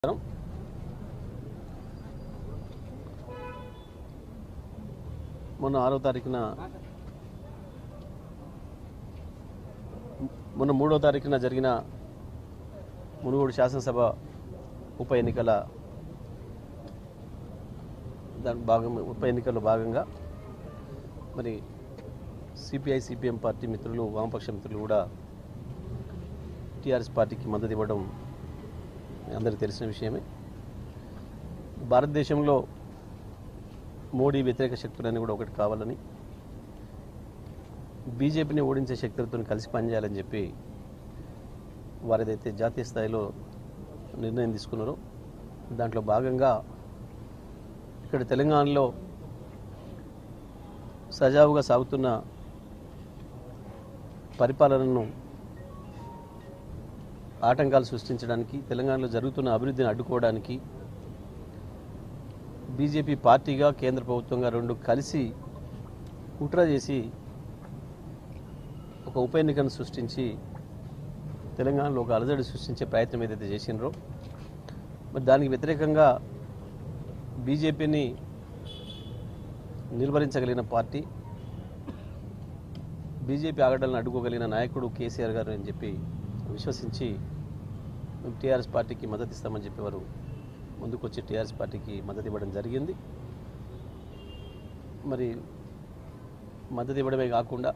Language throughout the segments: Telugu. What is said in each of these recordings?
నమస్కారం మొన్న ఆరో తారీఖున మొన్న మూడో తారీఖున జరిగిన మునుగోడు శాసనసభ ఉప ఎన్నికల దాని భాగం ఉప ఎన్నికల్లో భాగంగా మరి సిపిఐ సిపిఎం పార్టీ మిత్రులు వామపక్ష మిత్రులు కూడా టీఆర్ఎస్ పార్టీకి మద్దతు ఇవ్వడం మీ అందరికీ తెలిసిన విషయమే భారతదేశంలో మోడీ వ్యతిరేక శక్తులన్నీ కూడా ఒకటి కావాలని బీజేపీని ఓడించే శక్తులతో కలిసి పనిచేయాలని చెప్పి వారిదైతే జాతీయ స్థాయిలో నిర్ణయం తీసుకున్నారో దాంట్లో భాగంగా ఇక్కడ తెలంగాణలో సజావుగా సాగుతున్న పరిపాలనను ఆటంకాలు సృష్టించడానికి తెలంగాణలో జరుగుతున్న అభివృద్ధిని అడ్డుకోవడానికి బీజేపీ పార్టీగా కేంద్ర ప్రభుత్వంగా రెండు కలిసి కుట్ర చేసి ఒక ఉప ఎన్నికను సృష్టించి తెలంగాణలో ఒక అలజడి సృష్టించే ప్రయత్నం ఏదైతే చేసినారో మరి దానికి వ్యతిరేకంగా బీజేపీని నిర్వహించగలిగిన పార్టీ బీజేపీ ఆగడాలను అడ్డుకోగలిగిన నాయకుడు కేసీఆర్ గారు అని చెప్పి విశ్వసించి మేము టీఆర్ఎస్ పార్టీకి మద్దతు ఇస్తామని చెప్పేవారు ముందుకు వచ్చి టీఆర్ఎస్ పార్టీకి మద్దతు ఇవ్వడం జరిగింది మరి మద్దతు ఇవ్వడమే కాకుండా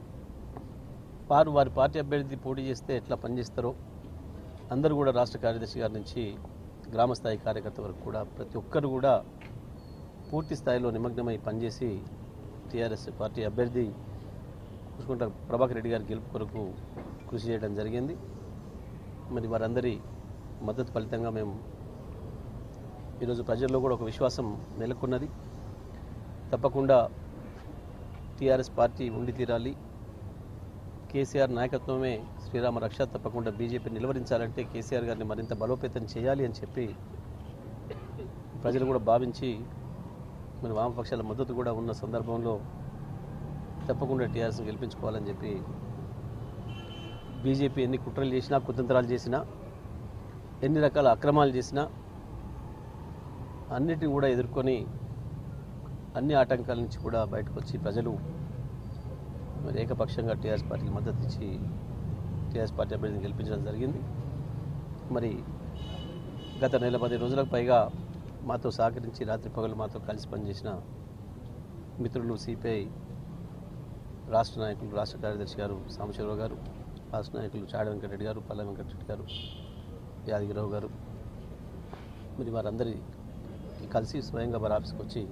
వారు వారి పార్టీ అభ్యర్థి పోటీ చేస్తే ఎట్లా పనిచేస్తారో అందరూ కూడా రాష్ట్ర కార్యదర్శి గారి నుంచి గ్రామ స్థాయి కార్యకర్త వరకు కూడా ప్రతి ఒక్కరు కూడా పూర్తి స్థాయిలో నిమగ్నమై పనిచేసి టీఆర్ఎస్ పార్టీ అభ్యర్థి చూసుకుంటా ప్రభాకర్ రెడ్డి గారి గెలుపు కొరకు కృషి చేయడం జరిగింది మరి వారందరి మద్దతు ఫలితంగా మేము ఈరోజు ప్రజల్లో కూడా ఒక విశ్వాసం నెలకొన్నది తప్పకుండా టీఆర్ఎస్ పార్టీ ఉండి తీరాలి కేసీఆర్ నాయకత్వమే శ్రీరామ రక్ష తప్పకుండా బీజేపీ నిలువరించాలంటే కేసీఆర్ గారిని మరింత బలోపేతం చేయాలి అని చెప్పి ప్రజలు కూడా భావించి మరి వామపక్షాల మద్దతు కూడా ఉన్న సందర్భంలో తప్పకుండా టీఆర్ఎస్ని గెలిపించుకోవాలని చెప్పి బీజేపీ ఎన్ని కుట్రలు చేసినా కుతంత్రాలు చేసినా ఎన్ని రకాల అక్రమాలు చేసినా అన్నిటిని కూడా ఎదుర్కొని అన్ని ఆటంకాల నుంచి కూడా బయటకు వచ్చి ప్రజలు మరి ఏకపక్షంగా టీఆర్ఎస్ పార్టీకి మద్దతు ఇచ్చి టీఆర్ఎస్ పార్టీ అభ్యర్థిని గెలిపించడం జరిగింది మరి గత నెల పది రోజులకు పైగా మాతో సహకరించి రాత్రి పగలు మాతో కలిసి పనిచేసిన మిత్రులు సిపిఐ రాష్ట్ర నాయకులు రాష్ట్ర కార్యదర్శి గారు సాంబశివరావు గారు రాష్ట్ర నాయకులు చాడ వెంకటరెడ్డి గారు పల్ల వెంకటరెడ్డి గారు యాదగిరావు గారు మరి వారందరి కలిసి స్వయంగా వారి ఆఫీస్కి వచ్చి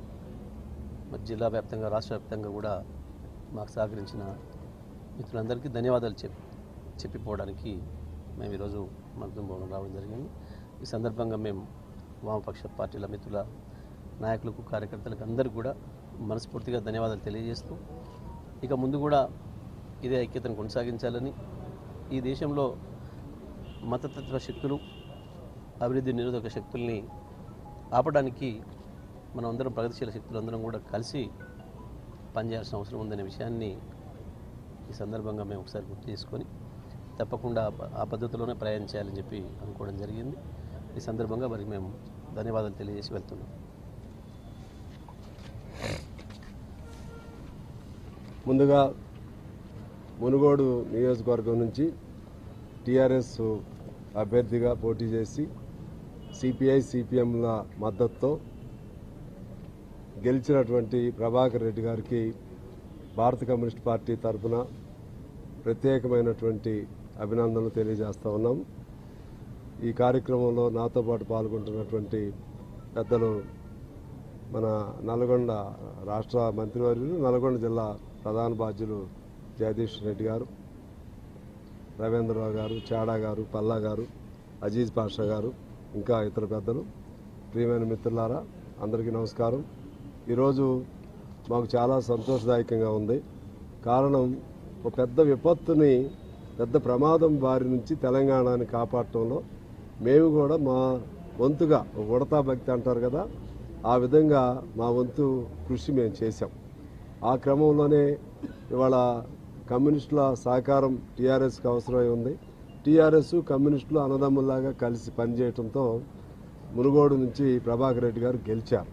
మరి జిల్లా వ్యాప్తంగా రాష్ట్ర వ్యాప్తంగా కూడా మాకు సహకరించిన మిత్రులందరికీ ధన్యవాదాలు చెప్పి చెప్పిపోవడానికి మేము ఈరోజు మగ్ధం భవనం రావడం జరిగింది ఈ సందర్భంగా మేము వామపక్ష పార్టీల మిత్రుల నాయకులకు కార్యకర్తలకు అందరికీ కూడా మనస్ఫూర్తిగా ధన్యవాదాలు తెలియజేస్తూ ఇక ముందు కూడా ఇదే ఐక్యతను కొనసాగించాలని ఈ దేశంలో మతతత్వ శక్తులు అభివృద్ధి నిరోధక శక్తుల్ని ఆపడానికి మనం అందరం ప్రగతిశీల శక్తులు అందరం కూడా కలిసి పనిచేయాల్సిన అవసరం ఉందనే విషయాన్ని ఈ సందర్భంగా మేము ఒకసారి గుర్తు చేసుకొని తప్పకుండా ఆ ప- ఆ పద్ధతిలోనే ప్రయాణం చేయాలని చెప్పి అనుకోవడం జరిగింది ఈ సందర్భంగా వారికి మేము ధన్యవాదాలు తెలియజేసి వెళ్తున్నాం ముందుగా మునుగోడు నియోజకవర్గం నుంచి టీఆర్ఎస్ అభ్యర్థిగా పోటీ చేసి సిపిఐ సిపిఎంల మద్దతుతో గెలిచినటువంటి ప్రభాకర్ రెడ్డి గారికి భారత కమ్యూనిస్ట్ పార్టీ తరఫున ప్రత్యేకమైనటువంటి అభినందనలు తెలియజేస్తా ఉన్నాం ఈ కార్యక్రమంలో నాతో పాటు పాల్గొంటున్నటువంటి పెద్దలు మన నల్గొండ రాష్ట్ర మంత్రివర్యులు నల్గొండ జిల్లా ప్రధాన బాధ్యులు జగదీష్ రెడ్డి గారు రవీంద్రరావు గారు చాడా గారు పల్లా గారు అజీజ్ పాషా గారు ఇంకా ఇతర పెద్దలు ప్రియమైన మిత్రులారా అందరికీ నమస్కారం ఈరోజు మాకు చాలా సంతోషదాయకంగా ఉంది కారణం ఒక పెద్ద విపత్తుని పెద్ద ప్రమాదం బారి నుంచి తెలంగాణని కాపాడటంలో మేము కూడా మా వంతుగా ఒక ఉడతా భక్తి అంటారు కదా ఆ విధంగా మా వంతు కృషి మేము చేశాం ఆ క్రమంలోనే ఇవాళ కమ్యూనిస్టుల సహకారం టీఆర్ఎస్కి అవసరమై ఉంది టీఆర్ఎస్ కమ్యూనిస్టులు అన్నదమ్ముల్లాగా కలిసి పనిచేయడంతో మునుగోడు నుంచి ప్రభాకర్ రెడ్డి గారు గెలిచారు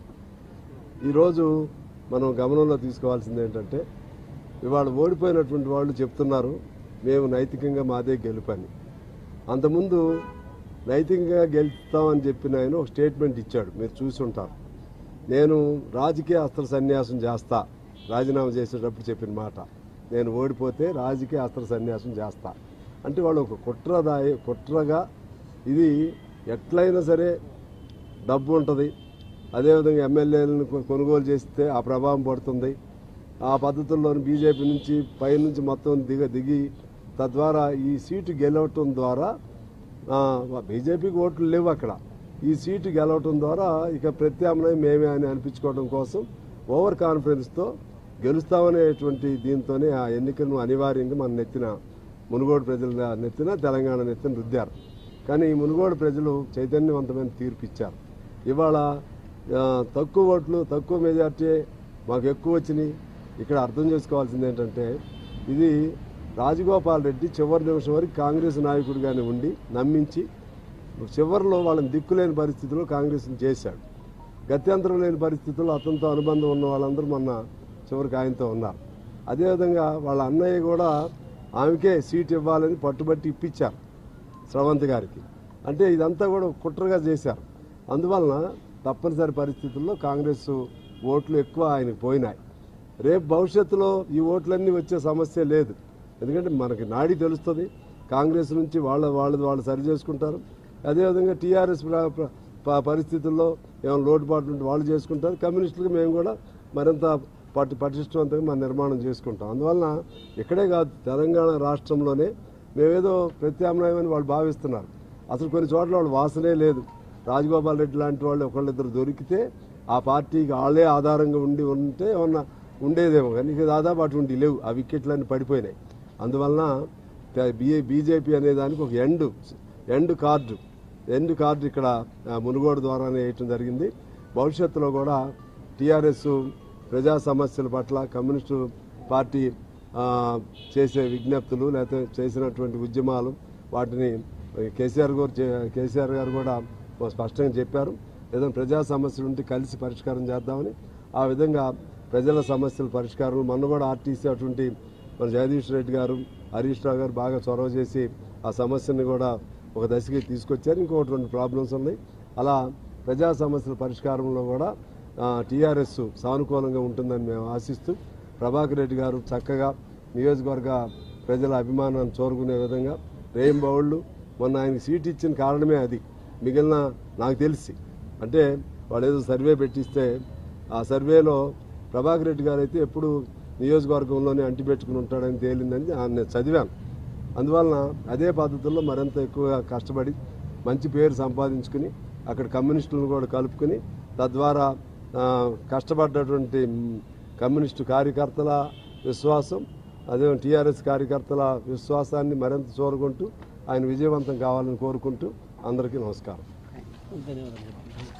ఈరోజు మనం గమనంలో తీసుకోవాల్సింది ఏంటంటే ఇవాళ ఓడిపోయినటువంటి వాళ్ళు చెప్తున్నారు మేము నైతికంగా మాదే గెలుపని అంతకుముందు నైతికంగా గెలుస్తామని చెప్పిన ఆయన ఒక స్టేట్మెంట్ ఇచ్చాడు మీరు చూసి ఉంటారు నేను రాజకీయ అస్త్ర సన్యాసం చేస్తా రాజీనామా చేసేటప్పుడు చెప్పిన మాట నేను ఓడిపోతే రాజకీయ అస్త్ర సన్యాసం చేస్తా అంటే వాళ్ళు ఒక కుట్రదాయి కుట్రగా ఇది ఎట్లయినా సరే డబ్బు ఉంటుంది అదేవిధంగా ఎమ్మెల్యేలను కొ- కొనుగోలు చేస్తే ఆ ప్రభావం పడుతుంది ఆ పద్ధతుల్లోని బీజేపీ నుంచి పైనుంచి మొత్తం దిగ దిగి తద్వారా ఈ సీటు గెలవటం ద్వారా ఆ, బీజేపీకి ఓట్లు లేవు అక్కడ ఈ సీటు గెలవటం ద్వారా ఇక ప్రత్యామ్నాయం మేమే అని అనిపించుకోవడం కోసం ఓవర్ కాన్ఫిడెన్స్తో గెలుస్తామనేటువంటి దీంతోనే ఆ ఎన్నికలను అనివార్యంగా మన నెత్తిన మునుగోడు ప్రజల నెత్తిన తెలంగాణ నెత్తిన రుద్దారు కానీ ఈ మునుగోడు ప్రజలు చైతన్యవంతమైన తీర్పు ఇచ్చారు ఇవాళ ఆ, తక్కువ ఓట్లు తక్కువ మెజార్టీ మాకు ఎక్కువ వచ్చినాయి ఇక్కడ అర్థం చేసుకోవాల్సింది ఏంటంటే ఇది రాజగోపాల్ రెడ్డి చివరి నిమిషం వరకు కాంగ్రెస్ నాయకుడిగానే ఉండి నమ్మించి చివరిలో వాళ్ళని దిక్కులేని పరిస్థితిలో కాంగ్రెస్ని చేశాడు గత్యంతరం లేని పరిస్థితుల్లో అతనితో అనుబంధం ఉన్న వాళ్ళందరూ మొన్న చివరికి ఆయనతో ఉన్నారు అదేవిధంగా వాళ్ళ అన్నయ్య కూడా ఆమెకే సీట్ ఇవ్వాలని పట్టుబట్టి ఇప్పించారు స్రవంతి గారికి అంటే ఇదంతా కూడా కుట్రగా చేశారు అందువలన తప్పనిసరి పరిస్థితుల్లో కాంగ్రెస్ ఓట్లు ఎక్కువ ఆయనకు పోయినాయి రేపు భవిష్యత్తులో ఈ ఓట్లన్నీ వచ్చే సమస్య లేదు ఎందుకంటే మనకి నాడి తెలుస్తుంది కాంగ్రెస్ నుంచి వాళ్ళ వాళ్ళది వాళ్ళు సరి చేసుకుంటారు అదేవిధంగా టీఆర్ఎస్ ప్ర- ప్ర- ప- పరిస్థితుల్లో ఏమైనా లోటుపాట్లు ఉంటే వాళ్ళు చేసుకుంటారు కమ్యూనిస్టులకు మేము కూడా మరింత పట్టు పటిష్టవంతంగా మన నిర్మాణం చేసుకుంటాం అందువలన ఇక్కడే కాదు తెలంగాణ రాష్ట్రంలోనే మేమేదో ప్రత్యామ్నాయమని వాళ్ళు భావిస్తున్నారు అసలు కొన్ని చోట్ల వాళ్ళు వాసనే లేదు రాజగోపాల్ రెడ్డి లాంటి వాళ్ళు ఒకళ్ళిద్దరు దొరికితే ఆ పార్టీకి వాళ్ళే ఆధారంగా ఉండి ఉంటే ఏమన్నా ఉండేదేమో కానీ ఇక దాదాపు అటువంటి లేవు ఆ వికెట్లన్నీ పడిపోయినాయి అందువలన త- బీ- బీజేపీ అనే దానికి ఒక end end card end card ఇక్కడ ఆ, మునుగోడు ద్వారానే వేయటం జరిగింది భవిష్యత్తులో కూడా టీఆర్ఎస్ ప్రజా సమస్యల పట్ల కమ్యూనిస్టు పార్టీ ఆ, చేసే విజ్ఞప్తులు లేకపోతే చేసినటువంటి ఉద్యమాలు వాటిని కేసీఆర్ గారు చే- కేసీఆర్ గారు కూడా స్పష్టంగా చెప్పారు ఏదైనా ప్రజా సమస్యలు ఉంటే కలిసి పరిష్కారం చేద్దామని ఆ విధంగా ప్రజల సమస్యల పరిష్కారం మొన్న కూడా ఆర్టీసీ అటువంటి మన జగదీష్ రెడ్డి గారు హరీష్ రావు గారు బాగా చొరవ చేసి ఆ సమస్యని కూడా ఒక దశకి తీసుకొచ్చారు ఇంకొకటి రెండు ప్రాబ్లమ్స్ ఉన్నాయి అలా ప్రజా సమస్యల పరిష్కారంలో కూడా టీఆర్ఎస్ సానుకూలంగా ఉంటుందని మేము ఆశిస్తూ ప్రభాకర్ రెడ్డి గారు చక్కగా నియోజకవర్గ ప్రజల అభిమానాన్ని చూరుకునే విధంగా రేయింబౌళ్ళు మొన్న ఆయనకి సీట్ ఇచ్చిన కారణమే అది మిగిలిన నాకు తెలిసి అంటే వాళ్ళు ఏదో సర్వే పెట్టిస్తే ఆ సర్వేలో ప్రభాకర్ రెడ్డి గారు అయితే ఎప్పుడు నియోజకవర్గంలోనే అంటిపెట్టుకుని ఉంటాడని తేలిందని ఆ నేను చదివాను అందువలన అదే పద్ధతుల్లో మరింత ఎక్కువగా కష్టపడి మంచి పేరు సంపాదించుకుని అక్కడ కమ్యూనిస్టులను కూడా కలుపుకుని తద్వారా ఆ, కష్టపడ్డటువంటి మ్, కమ్యూనిస్టు కార్యకర్తల విశ్వాసం అదే టీఆర్ఎస్ కార్యకర్తల విశ్వాసాన్ని మరింత చూరుకుంటూ ఆయన విజయవంతం కావాలని కోరుకుంటూ అందరికీ నమస్కారం ధన్యవాదాలు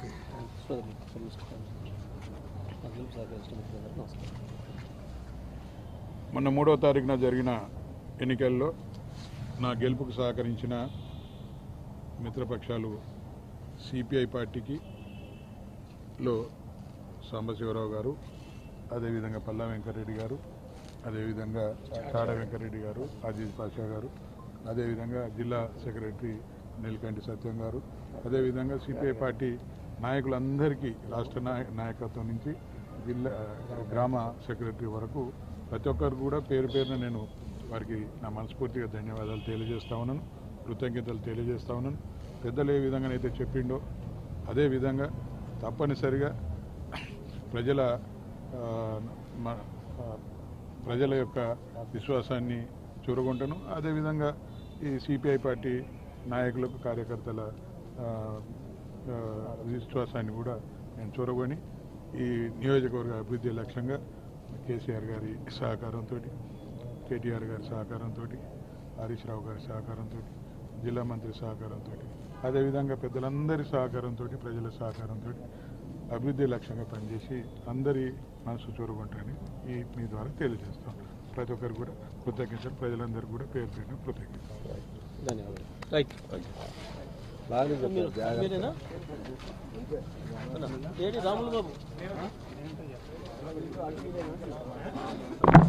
సోదరులు నమస్కారం సహకరించిన మిత్రులందరికీ నమస్కారం మొన్న మూడవ తారీఖున జరిగిన ఎన్నికల్లో నా గెలుపుకు సహకరించిన మిత్రపక్షాలు సిపిఐ పార్టీకి లో సాంబశివరావు గారు అదేవిధంగా పల్లా వెంకటరెడ్డి గారు అదేవిధంగా చాడ వెంకటరెడ్డి గారు అజీజ్ పాషా గారు అదేవిధంగా జిల్లా సెక్రటరీ నీలకంటి సత్యం గారు అదేవిధంగా సిపిఐ పార్టీ నాయకులందరికీ రాష్ట్ర నాయ నాయకత్వం నుంచి జిల్లా గ్రామ సెక్రటరీ వరకు ప్రతి ఒక్కరు కూడా పేరు పేరున నేను వారికి నా మనస్ఫూర్తిగా ధన్యవాదాలు తెలియజేస్తా ఉన్నాను కృతజ్ఞతలు తెలియజేస్తా ఉన్నాను పెద్దలు ఏ విధంగానైతే చెప్పిండో అదే విధంగా తప్పనిసరిగా ప్రజల ఆ, మ- ఆ, ప్రజల యొక్క విశ్వాసాన్ని చూరగొంటాను అదేవిధంగా ఈ సిపిఐ పార్టీ నాయకులకు కార్యకర్తల ఆ, ఆ, విశ్వాసాన్ని కూడా నేను చూరగొని ఈ నియోజకవర్గ అభివృద్ధి లక్ష్యంగా కేసీఆర్ గారి సహకారంతో కేటీఆర్ గారి సహకారంతో హరీష్ రావు గారి సహకారంతో జిల్లా మంత్రి సహకారంతో అదేవిధంగా పెద్దలందరి సహకారంతో ప్రజల సహకారంతో అభివృద్ధి లక్ష్యంగా పనిచేసి అందరి మనసు చూరుకుంటానని ఈ మీ ద్వారా తెలియజేస్తాం ప్రతి ఒక్కరు కూడా కృతజ్ఞతలు ప్రజలందరూ కూడా పేరు పేరున కృతజ్ఞతలు ధన్యవాదాలు రైట్ బాగానే చెప్పారు మీరు జాగ్రత్త మీరేనా అన్న, ఏడి రాములు బాబు